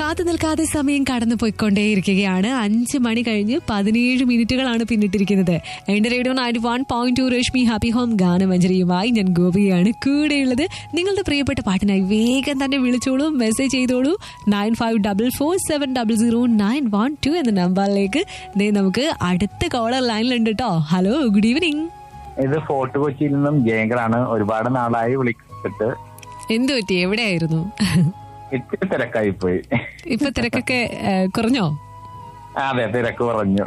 കാത്തു നിൽക്കാതെ സമയം കടന്നു പോയിക്കൊണ്ടേയിരിക്കുകയാണ് അഞ്ച് മണി കഴിഞ്ഞ് പതിനേഴ് മിനിറ്റുകളാണ് പിന്നിട്ടിരിക്കുന്നത് എന്റെ radio ninety one point two Rashmi happy home ഗാനമഞ്ജരിയുമായി ഞാൻ ഗോപിയാണ് കൂടെയുള്ളത് നിങ്ങളുടെ പ്രിയപ്പെട്ട പാട്ടിനായി വേഗം തന്നെ വിളിച്ചോളൂ മെസ്സേജ് ചെയ്തോളൂ nine five double four seven double zero nine one two എന്ന നമ്പറിലേക്ക് ദേ നമുക്ക് അടുത്ത കോളർ ലൈനിലുണ്ട് കേട്ടോ ഹലോ ഗുഡ് ഈവനിങ് ഇത് ഫോർട്ട് കൊച്ചിയിൽ നിന്നും ജയങ്കറാണ് ഒരുപാട് നാളായി വിളിച്ചിട്ട് എന്തു പറ്റി എവിടെയായിരുന്നു ഇത്തിരി തിരക്കായി പോയി ഇപ്പൊ തിരക്കൊക്കെ ഏ, കുറഞ്ഞോ അതെ തിരക്ക് കുറഞ്ഞു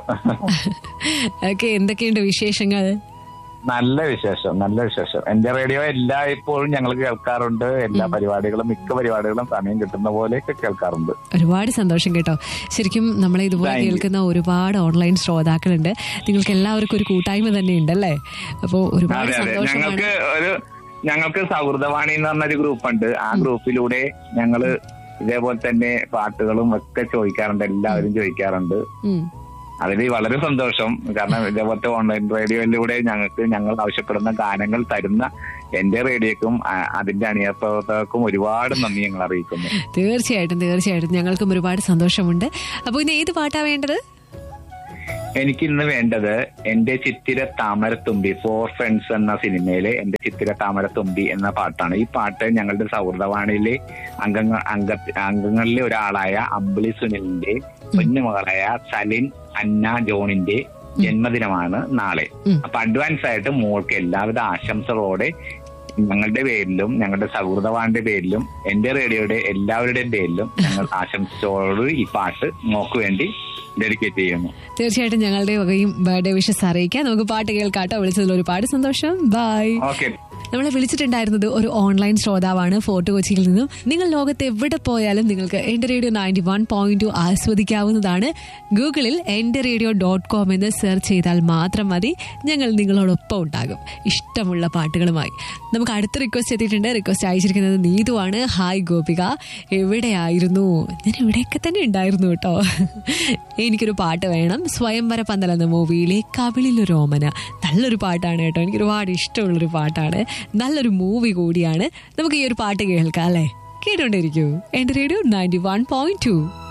ഓക്കെ എന്തൊക്കെയുണ്ട് വിശേഷങ്ങൾ നല്ല വിശേഷം നല്ല വിശേഷം എന്റെ റേഡിയോ എല്ലാ ഇപ്പോഴും ഞങ്ങൾ കേൾക്കാറുണ്ട് എല്ലാ പരിപാടികളും മിക്ക പരിപാടികളും സമയം കിട്ടുന്ന പോലെയൊക്കെ കേൾക്കാറുണ്ട് ഒരുപാട് സന്തോഷം കേട്ടോ ശരിക്കും നമ്മളെ ഇതുപോലെ Thank you. കേൾക്കുന്ന ഒരുപാട് ഓൺലൈൻ ശ്രോതാക്കളുണ്ട് നിങ്ങൾക്ക് എല്ലാവർക്കും ഒരു കൂട്ടായ്മ തന്നെ ഉണ്ടല്ലേ അപ്പോ ഒരുപാട് അതെ അതെ സന്തോഷമാണ് ഞങ്ങൾക്ക് ഒരു ഞങ്ങൾക്ക് സൗഹൃദവാണി എന്ന് പറഞ്ഞൊരു ഗ്രൂപ്പുണ്ട് ആ ഗ്രൂപ്പിലൂടെ ഞങ്ങള് ഇതേപോലെ തന്നെ പാട്ടുകളും ഒക്കെ ചോദിക്കാറുണ്ട് എല്ലാവരും ചോദിക്കാറുണ്ട് ഉം. അതിൽ വളരെ സന്തോഷം കാരണം ഇതേപോലത്തെ ഓൺലൈൻ റേഡിയോയിലൂടെ ഞങ്ങൾക്ക് ഞങ്ങൾ ആവശ്യപ്പെടുന്ന ഗാനങ്ങൾ തരുന്ന എന്റെ റേഡിയോക്കും ആ- അതിന്റെ അണിയപ്രവർത്തകർക്കും ഒരുപാട് നന്ദി ഞങ്ങൾ അറിയിക്കുന്നു തീർച്ചയായിട്ടും തീർച്ചയായിട്ടും ഞങ്ങൾക്കും ഒരുപാട് സന്തോഷമുണ്ട് അപ്പൊ ഇന്ന് ഏത് പാട്ടാ വേണ്ടത് എനിക്ക് ഇന്ന് വേണ്ടത് എന്റെ ചിത്തിര താമരത്തുമ്പി ഫോർ ഫ്രണ്ട്സ് എന്ന സിനിമയിലെ എന്റെ ചിത്തിര താമരത്തുമ്പി എന്ന പാട്ടാണ് ഈ പാട്ട് ഞങ്ങളുടെ സൗഹൃദവാണിയിലെ അംഗങ്ങൾ അംഗ അംഗങ്ങളിലെ ഒരാളായ അമ്പിളി സുനിലിന്റെ കുഞ്ഞുമകളായ സലിൻ അന്ന ജോണിന്റെ ജന്മദിനമാണ് നാളെ ഉം. അപ്പൊ അഡ്വാൻസ് ആയിട്ട് മോൾക്ക് എല്ലാവിധ ആശംസകളോടെ ഞങ്ങളുടെ പേരിലും ഞങ്ങളുടെ സൗഹൃദവാണിന്റെ പേരിലും എന്റെ റേഡിയോയുടെ എല്ലാവരുടെയും പേരിലും ഞങ്ങൾ ആശംസയോട് ഈ പാട്ട് മോക്ക് വേണ്ടി ഡെഡിക്കേറ്റ് ചെയ്യുന്നു തീർച്ചയായിട്ടും ഞങ്ങളുടെ വകയും ബർത്ത്ഡേ വിഷസ് അറിയിക്കാം നമുക്ക് പാട്ട് കേൾക്കാട്ടോ വിളിച്ചതിൽ ഒരുപാട് സന്തോഷം ബൈ ഓക്കെ നമ്മളെ വിളിച്ചിട്ടുണ്ടായിരുന്നത് ഒരു ഓൺലൈൻ ശ്രോതാവാണ് ഫോർട്ട് കൊച്ചിയിൽ നിന്നും നിങ്ങൾ ലോകത്ത് എവിടെ പോയാലും നിങ്ങൾക്ക് എന്റെ radio ninety one point two ആസ്വദിക്കാവുന്നതാണ് ഗൂഗിളിൽ എന്റെ റേഡിയോ ഡോട്ട് കോം എന്ന് സെർച്ച് ചെയ്താൽ മാത്രം മതി ഞങ്ങൾ നിങ്ങളോടൊപ്പം ഉണ്ടാകും ഇഷ്ടമുള്ള പാട്ടുകളുമായി നമുക്ക് അടുത്ത റിക്വസ്റ്റ് എത്തിയിട്ടുണ്ട് റിക്വസ്റ്റ് അയച്ചിരിക്കുന്നത് നീതുവാണ് ഹായ് ഗോപിക എവിടെയായിരുന്നു ഞാൻ ഇവിടെയൊക്കെ തന്നെ ഉണ്ടായിരുന്നു കേട്ടോ എനിക്കൊരു പാട്ട് വേണം സ്വയംവര പന്തൽ എന്ന മൂവിയിലെ കവിളിലൊരു ഓമന നല്ലൊരു പാട്ടാണ് കേട്ടോ എനിക്ക് ഒരുപാട് ഇഷ്ടമുള്ളൊരു പാട്ടാണ് നല്ലൊരു മൂവി കൂടിയാണ് നമുക്ക് ഈ ഒരു പാട്ട് കേൾക്കാം അല്ലേ കേട്ടോണ്ടിരിക്കൂ എന്റെ radio ninety one point to